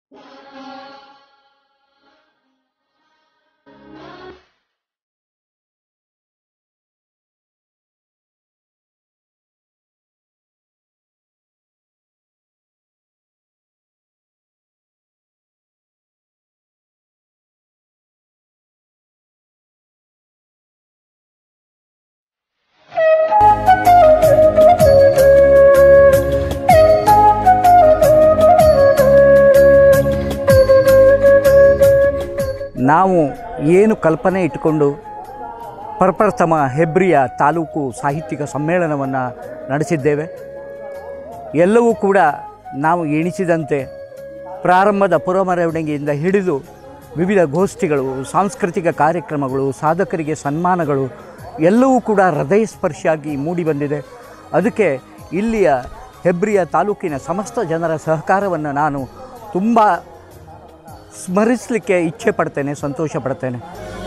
ನಾವು ಏನು ಕಲ್ಪನೆ ಇಟ್ಟುಕೊಂಡು ಪ್ರಪ್ರಥಮ ಹೆಬ್ರಿಯ ತಾಲೂಕು ಸಾಹಿತ್ಯಿಕ ಸಮ್ಮೇಳನವನ್ನು ನಡೆಸಿದ್ದೇವೆ ಎಲ್ಲವೂ ಕೂಡ ನಾವು ಎಣಿಸಿದಂತೆ ಪ್ರಾರಂಭದ ಪುರಮೆರವಣಿಗೆಯಿಂದ ಹಿಡಿದು ವಿವಿಧ ಗೋಷ್ಠಿಗಳು ಸಾಂಸ್ಕೃತಿಕ ಕಾರ್ಯಕ್ರಮಗಳು ಸಾಧಕರಿಗೆ ಸನ್ಮಾನಗಳು ಎಲ್ಲವೂ ಕೂಡ ಹೃದಯ ಸ್ಪರ್ಶಿಯಾಗಿ ಮೂಡಿಬಂದಿದೆ ಅದಕ್ಕೆ ಇಲ್ಲಿಯ ಹೆಬ್ರಿಯ ತಾಲೂಕಿನ ಸಮಸ್ತ ಜನರ ಸಹಕಾರವನ್ನು ನಾನು ತುಂಬ ಸ್ಮರಿಸಲಿಕ್ಕೆ ಇಚ್ಛೆ ಪಡ್ತೇನೆ ಸಂತೋಷ ಪಡ್ತೇನೆ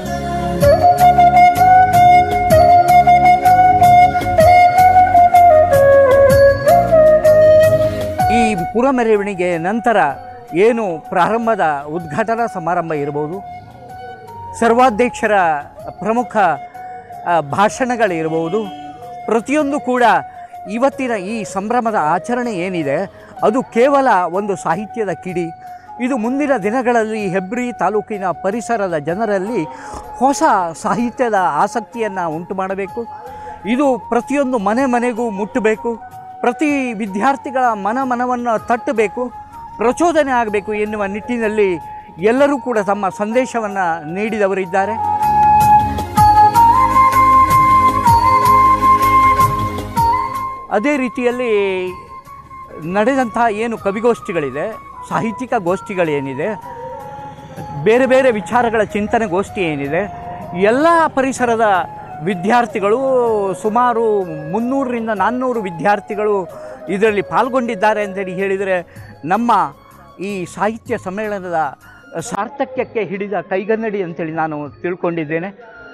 ಈ ಪುರ ಮೆರವಣಿಗೆ ನಂತರ ಏನು ಪ್ರಾರಂಭದ ಉದ್ಘಾಟನಾ ಸಮಾರಂಭ ಇರ್ಬೋದು ಸರ್ವಾಧ್ಯಕ್ಷರ ಪ್ರಮುಖ ಆ, ಭಾಷಣಗಳಿರ್ಬೋದು ಪ್ರತಿಯೊಂದು ಕೂಡ ಇವತ್ತಿನ ಈ ಸಂಭ್ರಮದ ಆಚರಣೆ ಏನಿದೆ ಅದು ಕೇವಲ ಒಂದು ಸಾಹಿತ್ಯದ ಕಿಡಿ ಇದು ಮುಂದಿನ ದಿನಗಳಲ್ಲಿ ಹೆಬ್ರಿ ತಾಲೂಕಿನ ಪರಿಸರದ ಜನರಲ್ಲಿ ಹೊಸ ಸಾಹಿತ್ಯದ ಆಸಕ್ತಿಯನ್ನು ಉಂಟು ಮಾಡಬೇಕು ಇದು ಪ್ರತಿಯೊಂದು ಮನೆ ಮನೆಗೂ ಮುಟ್ಟಬೇಕು ಪ್ರತಿ ವಿದ್ಯಾರ್ಥಿಗಳ ಮನ ಮನವನ್ನು ತಟ್ಟಬೇಕು ಪ್ರಚೋದನೆ ಆಗಬೇಕು ಎನ್ನುವ ನಿಟ್ಟಿನಲ್ಲಿ ಎಲ್ಲರೂ ಕೂಡ ತಮ್ಮ ಸಂದೇಶವನ್ನು ನೀಡಿದವರಿದ್ದಾರೆ ಅದೇ ರೀತಿಯಲ್ಲಿ ನಡೆದಂತಹ ಏನು ಕವಿಗೋಷ್ಠಿಗಳಿದೆ ಸಾಹಿತ್ಯಿಕ ಗೋಷ್ಠಿಗಳೇನಿದೆ ಬೇರೆ ಬೇರೆ ವಿಚಾರಗಳ ಚಿಂತನೆ ಗೋಷ್ಠಿ ಏನಿದೆ ಎಲ್ಲ ಪರಿಸರದ ವಿದ್ಯಾರ್ಥಿಗಳು ಸುಮಾರು ಮುನ್ನೂರರಿಂದ ನಾನ್ನೂರು ವಿದ್ಯಾರ್ಥಿಗಳು ಇದರಲ್ಲಿ ಪಾಲ್ಗೊಂಡಿದ್ದಾರೆ ಅಂತೇಳಿ ಹೇಳಿದರೆ ನಮ್ಮ ಈ ಸಾಹಿತ್ಯ ಸಮ್ಮೇಳನದ ಸಾರ್ಥಕ್ಯಕ್ಕೆ ಹಿಡಿದ ಕೈಗನ್ನಡಿ ಅಂತೇಳಿ ನಾನು ತಿಳ್ಕೊಂಡಿದ್ದೇನೆ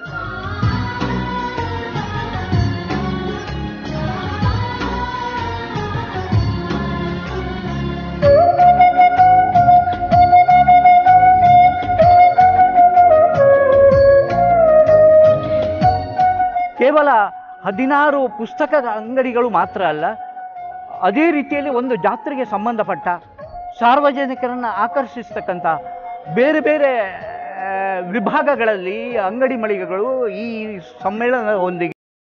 ಕೇವಲ ಹದಿನಾರು ಪುಸ್ತಕದ ಅಂಗಡಿಗಳು ಮಾತ್ರ ಅಲ್ಲ ಅದೇ ರೀತಿಯಲ್ಲಿ ಒಂದು ಜಾತ್ರೆಗೆ ಸಂಬಂಧಪಟ್ಟ ಸಾರ್ವಜನಿಕರನ್ನು ಆಕರ್ಷಿಸ್ತಕ್ಕಂಥ ಬೇರೆ ಬೇರೆ ಆ, ವಿಭಾಗಗಳಲ್ಲಿ ಅಂಗಡಿ ಮಳಿಗೆಗಳು ಈ ಸಮ್ಮೇಳನದೊಂದಿಗೆ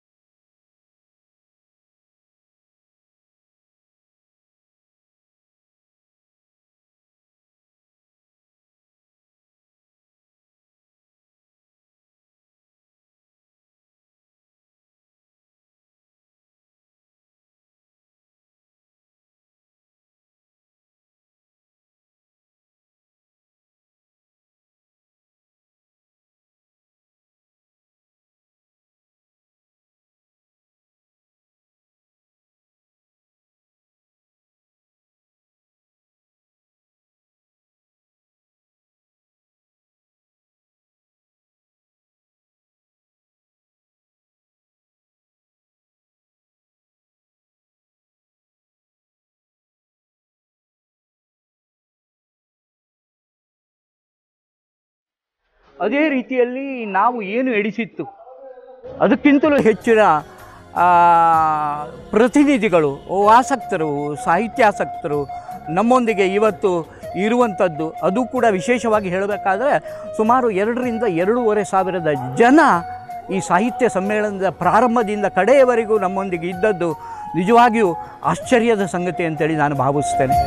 ಅದೇ ರೀತಿಯಲ್ಲಿ ನಾವು ಏನು ಎಡಿಸಿತ್ತು ಅದಕ್ಕಿಂತಲೂ ಹೆಚ್ಚಿನ ಆ, ಪ್ರತಿನಿಧಿಗಳು ಓ ಆಸಕ್ತರು ಸಾಹಿತ್ಯಾಸಕ್ತರು ನಮ್ಮೊಂದಿಗೆ ಇವತ್ತು ಇರುವಂಥದ್ದು ಅದು ಕೂಡ ವಿಶೇಷವಾಗಿ ಹೇಳಬೇಕಾದ್ರೆ ಸುಮಾರು ಎರಡರಿಂದ ಎರಡೂವರೆ ಸಾವಿರದ ಜನ ಈ ಸಾಹಿತ್ಯ ಸಮ್ಮೇಳನದ ಪ್ರಾರಂಭದಿಂದ ಕಡೆಯವರೆಗೂ ನಮ್ಮೊಂದಿಗೆ ಇದ್ದದ್ದು ನಿಜವಾಗಿಯೂ ಆಶ್ಚರ್ಯದ ಸಂಗತಿ ಅಂತೇಳಿ ನಾನು ಭಾವಿಸ್ತೇನೆ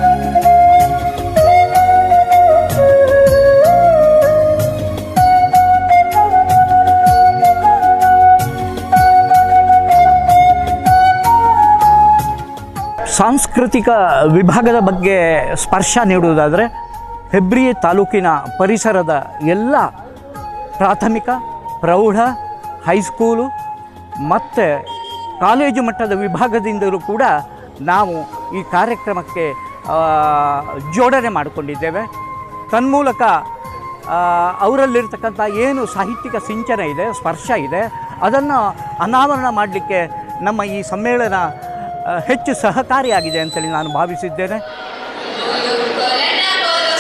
ಸಾಂಸ್ಕೃತಿಕ ವಿಭಾಗದ ಬಗ್ಗೆ ಸ್ಪರ್ಶ ನೀಡುವುದಾದರೆ ಹೆಬ್ರಿ ತಾಲೂಕಿನ ಪರಿಸರದ ಎಲ್ಲ ಪ್ರಾಥಮಿಕ ಪ್ರೌಢ ಹೈಸ್ಕೂಲು ಮತ್ತು ಕಾಲೇಜು ಮಟ್ಟದ ವಿಭಾಗದಿಂದಲೂ ಕೂಡ ನಾವು ಈ ಕಾರ್ಯಕ್ರಮಕ್ಕೆ ಆ, ಜೋಡಣೆ ಮಾಡಿಕೊಂಡಿದ್ದೇವೆ ತನ್ಮೂಲಕ ಆ, ಅವರಲ್ಲಿರ್ತಕ್ಕಂಥ ಏನು ಸಾಹಿತ್ಯಿಕ ಸಿಂಚನ ಇದೆ ಸ್ಪರ್ಶ ಇದೆ ಅದನ್ನು ಅನಾವರಣ ಮಾಡಲಿಕ್ಕೆ ನಮ್ಮ ಈ ಸಮ್ಮೇಳನ ಆ, ಹೆಚ್ಚು ಸಹಕಾರಿಯಾಗಿದೆ ಅಂತೇಳಿ ನಾನು ಭಾವಿಸಿದ್ದೇನೆ ಕೊರನ ಕೊರ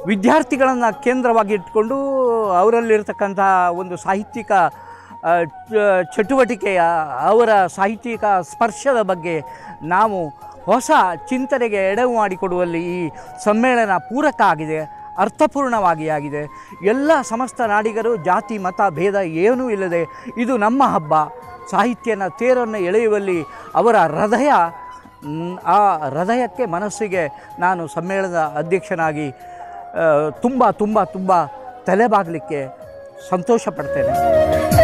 ವಿದ್ಯಾರ್ಥಿಗಳನ್ನು ಕೇಂದ್ರವಾಗಿ ಇಟ್ಕೊಂಡು ಅವರಲ್ಲಿರ್ತಕ್ಕಂಥ ಒಂದು ಸಾಹಿತ್ಯಿಕ ಆ, ಚ- ಚಟುವಟಿಕೆಯ ಅವರ ಸಾಹಿತ್ಯಿಕ ಸ್ಪರ್ಶದ ಬಗ್ಗೆ ನಾವು ಹೊಸ ಚಿಂತನೆಗೆ ಎಡವು ಮಾಡಿಕೊಡುವಲ್ಲಿ ಈ ಸಮ್ಮೇಳನ ಪೂರಕ ಆಗಿದೆ ಅರ್ಥಪೂರ್ಣವಾಗಿ ಆಗಿದೆ ಎಲ್ಲ ಸಮಸ್ತ ನಾಡಿಗರು ಜಾತಿ ಮತ ಭೇದ ಏನೂ ಇಲ್ಲದೆ ಇದು ನಮ್ಮ ಹಬ್ಬ ಸಾಹಿತ್ಯನ ತೇರನ್ನು ಎಳೆಯುವಲ್ಲಿ ಅವರ ಹೃದಯ ಮ್, ಆ ಹೃದಯಕ್ಕೆ ಮನಸ್ಸಿಗೆ ನಾನು ಸಮ್ಮೇಳನದ ಅಧ್ಯಕ್ಷನಾಗಿ ತುಂಬ ತುಂಬ ತುಂಬ ತಲೆಬಾಗಲಿಕ್ಕೆ ಸಂತೋಷ ಪಡ್ತೇನೆ